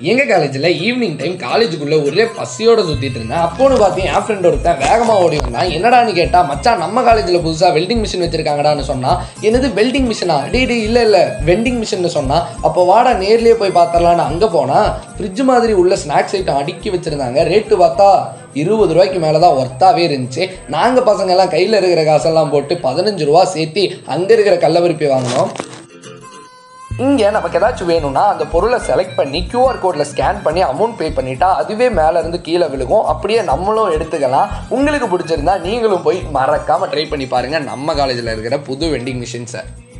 எங்கள் காலேஜில் evening time காலேஜுக்குள்ளே ஒரே பசியோட சுற்றிட்டு இருந்தேன் அப்போன்னு பார்த்து என் ஃப்ரெண்ட் ஒருத்தன் வேகமாக ஓடி வந்தான் என்னடான்னு கேட்டால் மச்சான் நம்ம காலேஜில் புதுசாக வெல்டிங் மிஷின் வச்சிருக்காங்கடான்னு சொன்னா என்னது வெல்டிங் மிஷினா டே டே இல்லை இல்லை வெண்டிங் மிஷின்னு சொன்னா அப்போ வாடா நேர்லயே போய் பார்த்தரலான்னு அங்கே போனால் ஃப்ரிட்ஜ் மாதிரி உள்ள ஸ்நாக்ஸ் ஐட்டம் அடுக்கி வச்சிருந்தாங்க ரேட்டு பார்த்தா இருபது ரூபாய்க்கு மேலே தான் ஒர்த்தாகவே இருந்துச்சு நாங்கள் பசங்க எல்லாம் கையில் இருக்கிற காசெல்லாம் போட்டு பதினஞ்சு ரூபா சேர்த்து அங்கே இருக்கிற கள்ளபருப்பி வாங்கினோம் இங்கே நமக்கு ஏதாச்சும் வேணும்னா அந்த பொருளை செலக்ட் பண்ணி QR கோடில் ஸ்கேன் பண்ணி அமௌண்ட் பே பண்ணிட்டா அதுவே மேலே இருந்து கீழே விழுகும் அப்படியே நம்மளும் எடுத்துக்கலாம் உங்களுக்கு பிடிச்சிருந்தா நீங்களும் போய் மறக்காமல் ட்ரை பண்ணி பாருங்கள் நம்ம காலேஜில் இருக்கிற புது வெண்டிங் மிஷின்ஸை